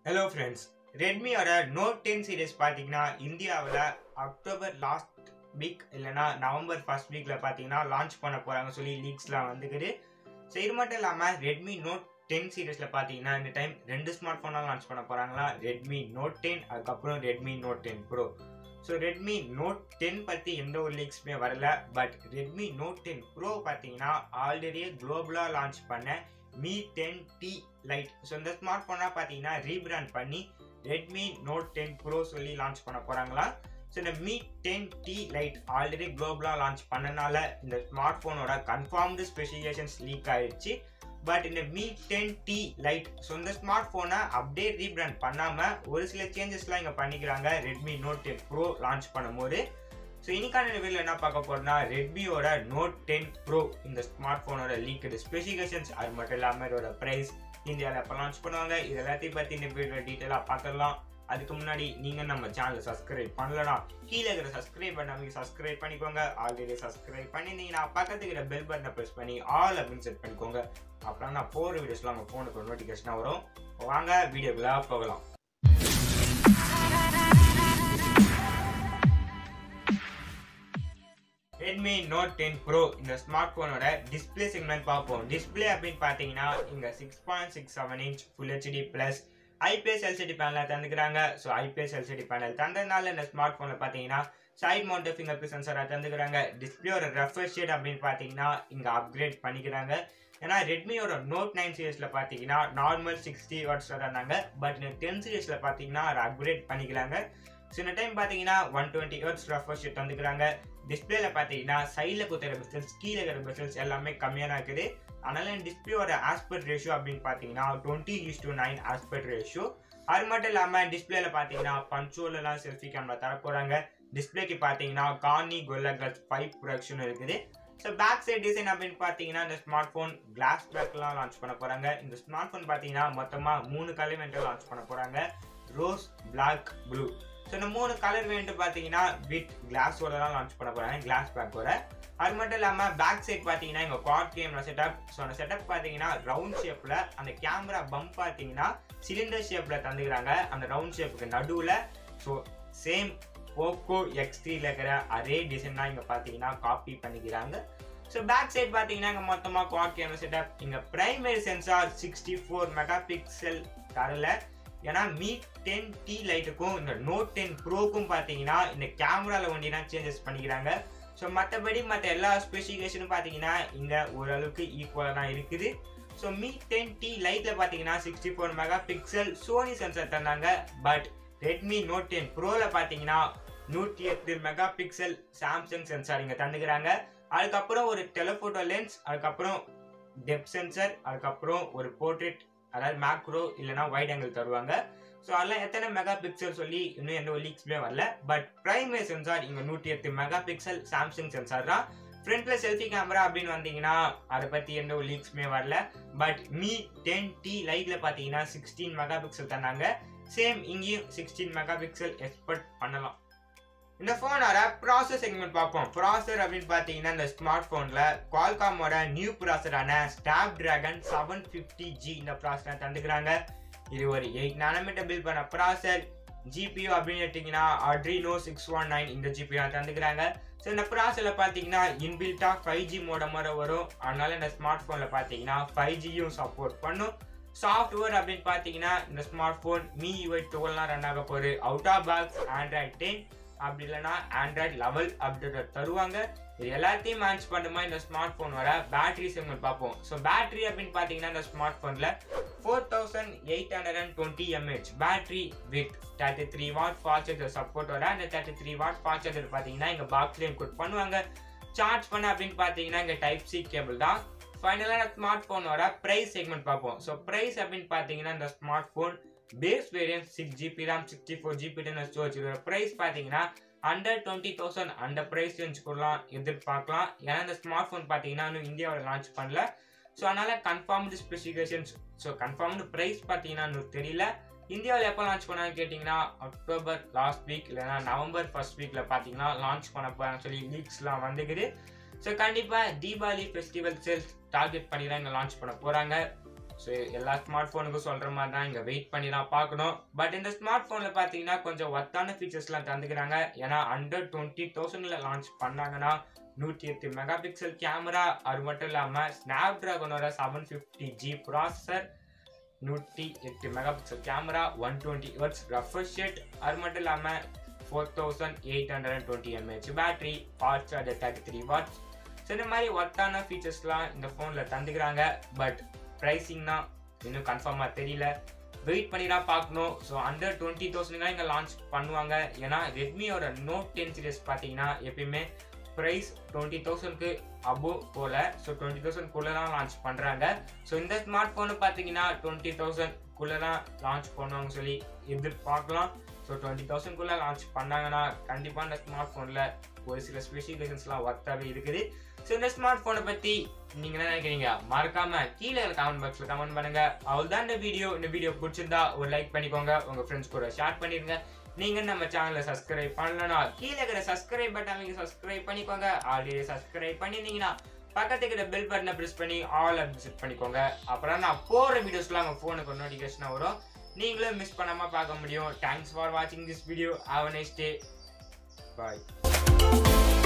hello friends ரெட்மியோட Note ten series பார்த்தீங்கன்னா இந்தியாவில் அக்டோபர் லாஸ்ட் வீக் இல்லைனா நவம்பர் ஃபர்ஸ்ட் வீக்கில் பார்த்தீங்கன்னா லான்ச் பண்ண போகிறாங்க சொல்லி லீக்ஸ்லாம் வந்துக்குது ஸோ இது மட்டும் இல்லாமல் ரெட்மி நோட் டென் சீரிஸில் பார்த்தீங்கன்னா இந்த டைம் ரெண்டு ஸ்மார்ட் ஃபோனாக லான்ச் பண்ண போகிறாங்களா ரெட்மி நோட் டென் அதுக்கப்புறம் Redmi Note ten Pro so Redmi Note ten பற்றி எந்த ஒரு லீக்ஸுமே வரல but Redmi Note ten Pro பார்த்தீங்கன்னா ஆல்ரெடி குளோபலாக லான்ச் பண்ண Mi ten T Lite so இந்த ஸ்மார்ட் ஃபோனாக பார்த்தீங்கன்னா ரீபிராண்ட் பண்ணி ரெட்மி நோட் டென் ப்ரோ சொல்லி லான்ச் பண்ண போகிறாங்களா ஸோ இந்த Mi ten T Lite already குளோபலாக லான்ச் பண்ணனால இந்த ஸ்மார்ட் ஃபோனோட கன்ஃபார்ம்டு ஸ்பெசிஃபிகேஷன்ஸ் லீக் ஆயிடுச்சு பட் இந்த Mi ten T Lite so இந்த ஸ்மார்ட் ஃபோனை அப்படியே ரீபிராண்ட் பண்ணாமல் ஒரு சில சேஞ்சஸ்லாம் இங்கே பண்ணிக்கிறாங்க Redmi Note ten Pro launch பண்ணும்போது ஸோ இன்னைக்கான ரிவியூவில் என்ன பார்க்க போறோம்னா ரெட்மியோட நோட் டென் ப்ரோ இந்த ஸ்மார்ட் ஃபோனோட லீக்கடு ஸ்பெசிஃபிகேஷன்ஸ் அது மட்டும் இல்லாமல் இதோட ப்ரைஸ் இந்தியாவில் எப்போ லான்ச் பண்ணுவாங்க இது எல்லாத்தையும் பற்றி இந்த வீடியோ டீட்டெயிலாக பார்த்துடலாம் அதுக்கு முன்னாடி நீங்கள் நம்ம சேனலை சப்ஸ்கிரைப் பண்ணலனா கீழே இருக்கிற சப்ஸ்கிரைப் பண்ணாமல் சப்ஸ்கிரைப் பண்ணிக்கோங்க ஆல்ரெடி சப்ஸ்கிரைப் பண்ணியிருந்தீங்கன்னா பக்கத்துக்கு இருக்கிற பெல் பட்டனை ப்ரெஸ் பண்ணி ஆல் அப்படின்னு செட் பண்ணிக்கோங்க அப்புறம் நான் போகிற வீடியோஸ்லாம் உங்கள் ஃபோனுக்கு நோட்டிஃபிகேஷனாக வரும் வாங்க வீடியோக்குள்ளே போகலாம் ரெட்மி நோட் டென் ப்ரோ இந்த ஸ்மார்ட் ஃபோனோட டிஸ்பிளே செக்மெண்ட் பார்ப்போம் டிஸ்பிளே அப்படின்னு பார்த்தீங்கன்னா இங்கே six point six seven inch full HD plus IPS LCD பேனலை தந்துக்கிறாங்க ஸோ ஐபிஎஸ் எல்சிடி பேனல் தந்ததுனால இந்த ஸ்மார்ட் ஃபோனில் பார்த்தீங்கன்னா சைட் மவுண்ட் ஃபிங்கர் பிரிண்ட் சென்சரை தந்துக்கிறாங்க டிஸ்பிளேயோட ரெஃப்ரெஷ் ஷேட் அப்படின்னு பார்த்தீங்கன்னா இங்கே அப்கிரேட் பண்ணிக்கிறாங்க ஏன்னா ரெட்மியோட நோட் நைன் சீரீஸில் பார்த்தீங்கன்னா நார்மல் சிக்ஸ்டி வாட்ஸில் தந்தாங்க பட் இந்த டென் சீரீஸில் பார்த்தீங்கன்னா அதை அப்கிரேட் பண்ணிக்கிறாங்க ஸோ இந்த டைம் பார்த்தீங்கன்னா one twenty hertz refresh rate தந்துக்கிறாங்க டிஸ்பிளேல பார்த்தீங்கன்னா சைடில் குத்துற பெசல்ஸ் கீழே இருக்கிற பெசல்ஸ் எல்லாமே கம்மியாக இருக்குது அதனால டிஸ்பிளேயோட ஆஸ்பெக்ட் ரேஷியோ அப்படின்னு பார்த்தீங்கன்னா twenty is to nine aspect ratio அது மட்டும் இல்லாமல் டிஸ்பிளேல பார்த்தீங்கன்னா பஞ்சோலலாம் செல்ஃபி கேமரா தர போகிறாங்க டிஸ்பிளேக்கு பார்த்தீங்கன்னா கார்னி கொல்லகஸ் ஃபைவ் ப்ரொடக்ஷன் இருக்குது ஸோ பேக் சைட் டிசைன் அப்படின்னு பார்த்தீங்கன்னா இந்த ஸ்மார்ட் ஃபோன் கிளாஸ் பேக்லாம் லான்ச் பண்ண போகிறாங்க இந்த ஸ்மார்ட் ஃபோன் பார்த்தீங்கன்னா மொத்தமாக மூணு கலர் லான்ச் பண்ண போகிறாங்க ரோஸ் பிளாக் ப்ளூ ஸோ இந்த மூணு கலர் வேண்ட்டு பார்த்தீங்கன்னா வித் கிளாஸோட தான் லான்ச் பண்ண போகிறாங்க கிளாஸ் பேக்கோட அது மட்டும் இல்லாமல் பேக் சைட் பார்த்தீங்கன்னா இங்கே குவாட் கேமரா செட்டப் ஸோ அந்த செட்டப் பார்த்தீங்கன்னா ரவுண்ட் ஷேப்பில் அந்த கேமரா பம்ப் பார்த்தீங்கன்னா சிலிண்டர் ஷேப்பில் தந்துக்கிறாங்க அந்த ரவுண்ட் ஷேப்புக்கு நடுவில் ஸோ சேம் போக்கோ எக்ஸ் த்ரீல இருக்கிற அதே டிசைன் தான் இங்கே பார்த்தீங்கன்னா காப்பி பண்ணிக்கிறாங்க ஸோ பேக் சைட் பார்த்தீங்கன்னா இங்கே மொத்தமாக குவாட் கேமரா செட்டப் இங்கே primary sensor sixty four mega pixel தரல ஏன்னா மீ டென் டி லைட்டுக்கும் இந்த நோட் டென் ப்ரோக்கும் பார்த்தீங்கன்னா இந்த கேமராவில் ஒண்டி தான் சேஞ்சஸ் பண்ணிக்கிறாங்க ஸோ மற்றபடி மற்ற எல்லா ஸ்பெசிஃபிகேஷனும் பார்த்தீங்கன்னா இங்கே ஓரளவுக்கு ஈக்குவலாக தான் இருக்குது ஸோ மீ டென் டி லைட்டில் பார்த்தீங்கன்னா sixty four mega pixel Sony sensor தந்தாங்க பட் ரெட்மி நோட் டென் ப்ரோவில் பார்த்தீங்கன்னா நூற்றி எட்டு மெகா பிக்சல் சாம்சங் சென்சார் இங்கே தந்துக்கிறாங்க அதுக்கப்புறம் ஒரு டெலிஃபோட்டோ லென்ஸ் அதுக்கப்புறம் டெப் சென்சர் அதுக்கப்புறம் ஒரு போர்ட்ரேட் அதாவது மேக்ரோ இல்லைனா வைட் ஆங்கிள் தருவாங்க ஸோ அதெல்லாம் எத்தனை மெகா பிக்சல் சொல்லி இன்னும் எந்த ஒரு லீக்ஸ்மே வரல பட் பிரைமரி சென்சார் இங்கே நூற்றி எட்டு மெகா பிக்சல் சாம்சங் சென்சார் தான் ஃப்ரண்ட்ல செல்ஃபி கேமரா அப்படின்னு வந்தீங்கன்னா அதை பற்றி எந்த ஒரு லீக்ஸ்மே வரல பட் மீ டென் டி லைட்ல பார்த்தீங்கன்னா சிக்ஸ்டீன் மெகா பிக்சல் தந்தாங்க சேம் இங்கேயும் சிக்ஸ்டீன் மெகா பிக்சல் எக்ஸ்பெக்ட் பண்ணலாம் இந்த ஃபோனோட ப்ராசஸ் செக்மெண்ட் பார்ப்போம் ப்ராசர் அப்படின்னு பார்த்தீங்கன்னா இந்த ஸ்மார்ட் ஃபோனில் குவால்காமோட நியூ ப்ராசரான Snapdragon seven fifty G இந்த ப்ராசர் தந்துக்கிறாங்க இது ஒரு எயிட் நானோமீட்டர் பில் பண்ண ப்ராசர் ஜிபியூ அப்படின்னு எடுத்தீங்கன்னா அட்ரினோ சிக்ஸ் ஒன் நைன் இந்த ஜிபியூ தந்துக்கிறாங்க ஸோ இந்த ப்ராசரில் பார்த்தீங்கன்னா இன்பில்ட்டாக ஃபைவ் ஜி மோட மாதிரி வரும் அதனால இந்த ஸ்மார்ட் ஃபோனில் பார்த்தீங்கன்னா ஃபைவ் ஜியும் சப்போர்ட் பண்ணும் சாஃப்ட்வேர் அப்படின்னு பார்த்தீங்கன்னா இந்த ஸ்மார்ட் ஃபோன் மீ யூஐ டுவெல்லாம் ரன் ஆக போகுது out of box Android ten அப்படி இல்லைனா ஆண்ட்ராய்ட் லெவல் அப்படின்ற தருவாங்க இது எல்லாத்தையும் மேட்ச் பண்ணுமா இந்த ஸ்மார்ட் ஃபோனோட பேட்டரி செக்மெண்ட் பார்ப்போம் ஸோ பேட்டரி அப்படின்னு பார்த்தீங்கன்னா இந்த ஸ்மார்ட் ஃபோனில் four thousand eight hundred and twenty mAh battery with thirty three watt fast charger சப்போர்ட்டோட அந்த thirty three watt fast charger பார்த்தீங்கன்னா இங்கே பாக்ஸ்லேயும் கொடுத்து பண்ணுவாங்க சார்ஜ் பண்ண அப்படின்னு பார்த்தீங்கன்னா இங்கே டைப் சி கேபிள் தான் ஃபைனலாக ஸ்மார்ட் ஃபோனோட ப்ரைஸ் செக்மெண்ட் பார்ப்போம் ஸோ ப்ரைஸ் அப்படின்னு பார்த்தீங்கன்னா இந்த smart phone base variant six GB RAM sixty four GB ten storage இதோட ப்ரைஸ் பார்த்தீங்கன்னா அண்டர் டுவெண்ட்டி தௌசண்ட் அந்த ப்ரைஸ் ரேஞ்சுக்குலாம் எதிர்பார்க்கலாம் ஏன்னா இந்த ஸ்மார்ட் ஃபோன் பார்த்தீங்கன்னா இன்னும் இந்தியாவில் லான்ச் பண்ணல ஸோ அதனால் confirmed specifications so confirmed price பார்த்தீங்கன்னா இன்னும் தெரியல இந்தியாவில் எப்போ லான்ச் பண்ணாங்க கேட்டிங்கன்னா அக்டோபர் லாஸ்ட் வீக் இல்லைனா நவம்பர் ஃபர்ஸ்ட் வீக்கில் பார்த்தீங்கன்னா லான்ச் பண்ண போகிறாங்க சொல்லி லீக்ஸ்லாம் வந்துக்குது ஸோ கண்டிப்பாக தீபாவளி ஃபெஸ்டிவல் சேல்ஸ் டார்கெட் பண்ணி தான் இங்கே லான்ச் பண்ண போகிறாங்க ஸோ எல்லா ஸ்மார்ட் ஃபோனுக்கும் சொல்கிற மாதிரி தான் இங்கே வெயிட் பண்ணி தான் பார்க்கணும் பட் இந்த ஸ்மார்ட் ஃபோனில் பார்த்தீங்கன்னா கொஞ்சம் ஒர்த்தான ஃபீச்சர்ஸ்லாம் தந்துக்கிறாங்க ஏன்னா அண்டர் டுவெண்ட்டி தௌசண்டில் லான்ச் பண்ணாங்கன்னா நூற்றி எட்டு மெகா பிக்சல் கேமரா அது மட்டும் இல்லாமல் ஸ்னாப் ட்ராகனோட செவன் ஃபிஃப்டி ஜி ப்ராசஸர் நூற்றி எட்டு mega pixel camera one twenty hertz refresh rate அது மட்டும் இல்லாமல் four thousand eight hundred and twenty mAh battery fast charger thirty three watts so இந்த மாதிரி ஒர்த்தான ஃபீச்சர்ஸ்லாம் இந்த ஃபோனில் தந்துக்கிறாங்க பட் ப்ரைஸிங்னா இன்னும் கன்ஃபார்மாக தெரியல வெயிட் பண்ணி தான் பார்க்கணும் ஸோ அண்டர் டுவெண்ட்டி தௌசண்ட்லாம் இங்கே லான்ச் பண்ணுவாங்க ஏன்னா ரெட்மியோட நோட் டென் சீரியஸ் பார்த்தீங்கன்னா எப்பயுமே ப்ரைஸ் டுவெண்ட்டி தௌசண்ட்க்கு அபோவ் போல ஸோ டுவெண்ட்டி தௌசண்ட்குள்ளே தான் லான்ச் பண்ணுறாங்க ஸோ இந்த ஸ்மார்ட் ஃபோனு பார்த்தீங்கன்னா டுவெண்ட்டி தௌசண்ட்குள்ளே தான் லான்ச் பண்ணுவாங்க சொல்லி எதிர்பார்க்கலாம் ஸோ டுவெண்ட்டி தௌசண்ட்குள்ளே லான்ச் பண்ணாங்கன்னா கண்டிப்பாக இந்த ஸ்மார்ட் ஃபோனில் ஒரு சில ஸ்பெசிஃபிகேஷன்ஸ்லாம் ஒர்த்தாகவே இருக்குது ஸோ இந்த ஸ்மார்ட் ஃபோனை பற்றி நீங்கள் என்ன நினைக்கிறீங்க மறக்காம கீழே கமெண்ட் பாக்ஸில் கமெண்ட் பண்ணுங்க அவள் தான் இந்த வீடியோ இந்த வீடியோ பிடிச்சிருந்தா ஒரு லைக் பண்ணிக்கோங்க உங்கள் ஃப்ரெண்ட்ஸ் கூட ஷேர் பண்ணிடுங்க நீங்கள் நம்ம சேனலை சப்ஸ்கிரைப் பண்ணலனா கீழே இருக்கிற சப்ஸ்கிரைப் பட்டன் நீங்கள் சப்ஸ்கிரைப் பண்ணிக்கோங்க ஆல்ரெடி சப்ஸ்கிரைப் பண்ணியிருந்தீங்கன்னா பக்கத்து இருக்கிற பெல் பட்டனை ப்ரெஸ் பண்ணி ஆல் அப்படி செட் பண்ணிக்கோங்க அப்புறம் நான் போகிற வீடியோஸ்லாம் உங்கள் ஃபோனுக்கு நோட்டிஃபிகேஷனாக வரும் நீங்களும் மிஸ் பண்ணாமல் பார்க்க முடியும் தேங்க்ஸ் ஃபார் வாட்சிங் this video have nice day bye